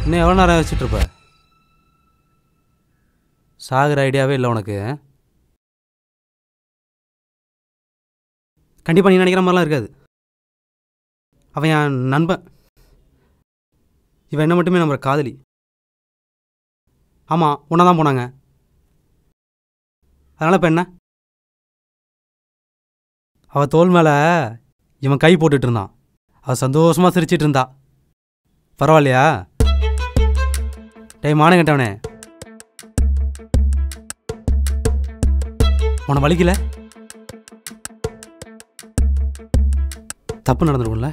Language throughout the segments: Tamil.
இன்னும் எவ்வளோ நேரம் வச்சுட்டு இருப்ப சாகுற ஐடியாவே இல்லை உனக்கு கண்டிப்பாக நீ நினைக்கிற மாதிரிலாம் இருக்காது அவன் என் நண்பன் இவன் என்ன மட்டுமே நம்புற காதலி ஆமாம் உன்னை தான் போனாங்க அதனால் இப்போ என்ன அவள் தோல் மேலே இவன் கை போட்டுட்டு இருந்தான் அவள் சந்தோஷமாக சிரிச்சிட்டு இருந்தா பரவாயில்லையா டேய் மானம் கேட்டவனே உன வலிக்கல தப்பு நடந்துருக்கும்ல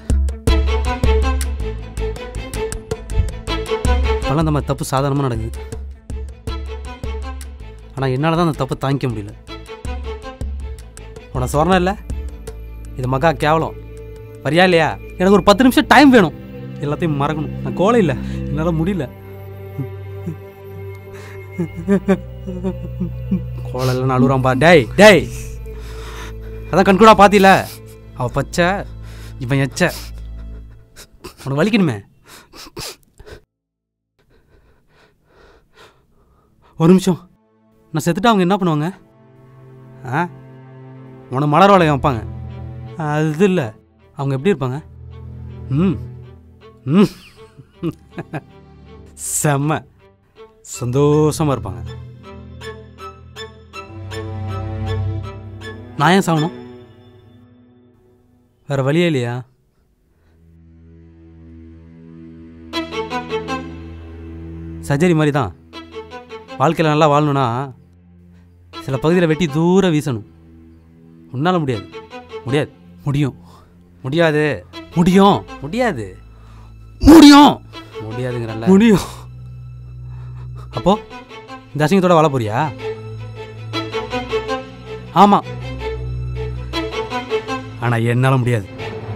இப்போல்லாம் இந்த மாதிரி தப்பு சாதாரணமாக நடக்குது ஆனால் என்னால் தான் அந்த தப்பு தாங்கிக்க முடியல உன சொரணம் இல்லை இது மக்கா கேவலம் வரியா இல்லையா எனக்கு ஒரு பத்து நிமிஷம் டைம் வேணும் எல்லாத்தையும் மறக்கணும் நான் கோலை இல்லை என்னால் முடியல கோலை இல்லை அழுகுறான் பா டேய் டேய் அதான் கண்கூடா பாத்தில அவ பச்சை இவன் எச்ச உனக்கு வலிக்கணுமே ஒரு நிமிஷம் நான் செத்துட்டா அவங்க என்ன பண்ணுவாங்க ஆ உனக்கு மலர் வளையம் வைப்பாங்க அது இல்லை அவங்க எப்படி இருப்பாங்க ம் ம் செம்ம சந்தோஷமாக இருப்பாங்க நான் ஏன் சாகணும் வேற வழியே இல்லையா சர்ஜரி மாதிரி தான் வாழ்க்கையில் நல்லா வாழணும்னா சில பகுதியில் வெட்டி தூரம் வீசணும் உன்னால் முடியாது முடியாது முடியும் முடியாது முடியும் முடியாது முடியும் முடியாதுங்கிறல்ல முடியும் அப்போ இந்த அசிங்கத்தோட வாழ போறியா ஆமா ஆனா என்னால முடியாது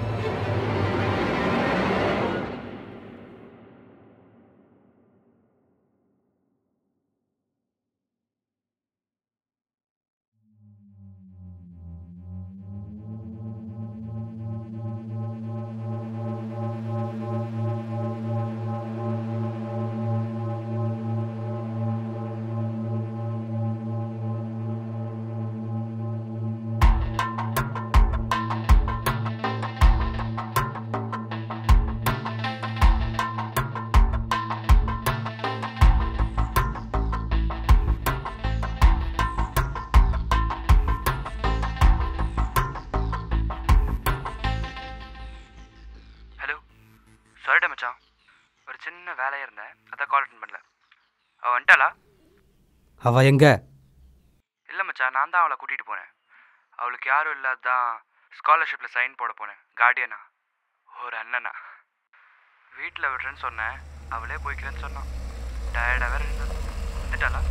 ஹலோ சாரிடா மச்சான் ஒரு சின்ன வேலையாக இருந்தேன் அதான் கால் அட்டன் பண்ணல அவள் வந்துட்டாளா அவ எங்க இல்லை மச்சான் நான் தான் அவளை கூட்டிகிட்டு போனேன் அவளுக்கு யாரும் இல்லாதான் ஸ்காலர்ஷிப்பில் சைன் போட போனேன் கார்டியனா ஒரு அண்ணனா வீட்டில் விடுறேன்னு சொன்னேன் அவளே போய்க்கிறேன்னு சொன்னான் டயர்டாக வேற இருந்தா வந்துட்டாளா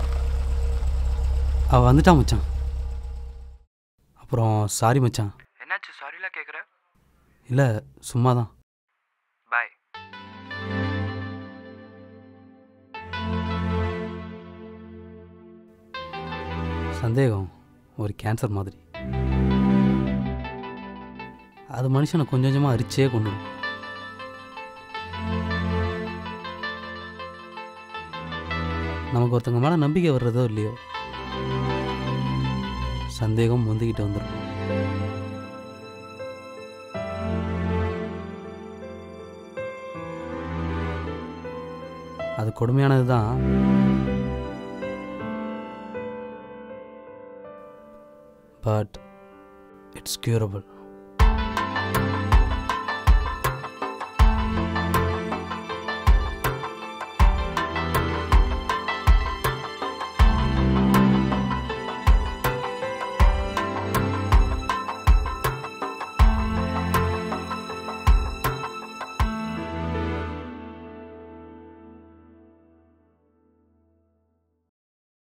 அவ வந்துட்டா மச்சான் அப்புறம் சாரி மச்சான் என்னாச்சு சாரிலாம் கேட்குற இல்லை சும்மா தான் பாய் சந்தேகம் ஒரு கேன்சர் மாதிரி அது மனுஷனை கொஞ்சம் கொஞ்சமாக அரிச்சே கொண்டுடும் நமக்கு ஒருத்தங்க மேலே நம்பிக்கை வர்றதோ இல்லையோ சந்தேகம் முந்திக்கிட்டு வந்துடும் அது கொடுமையானது தான் பட் இட்ஸ் கியூரபிள்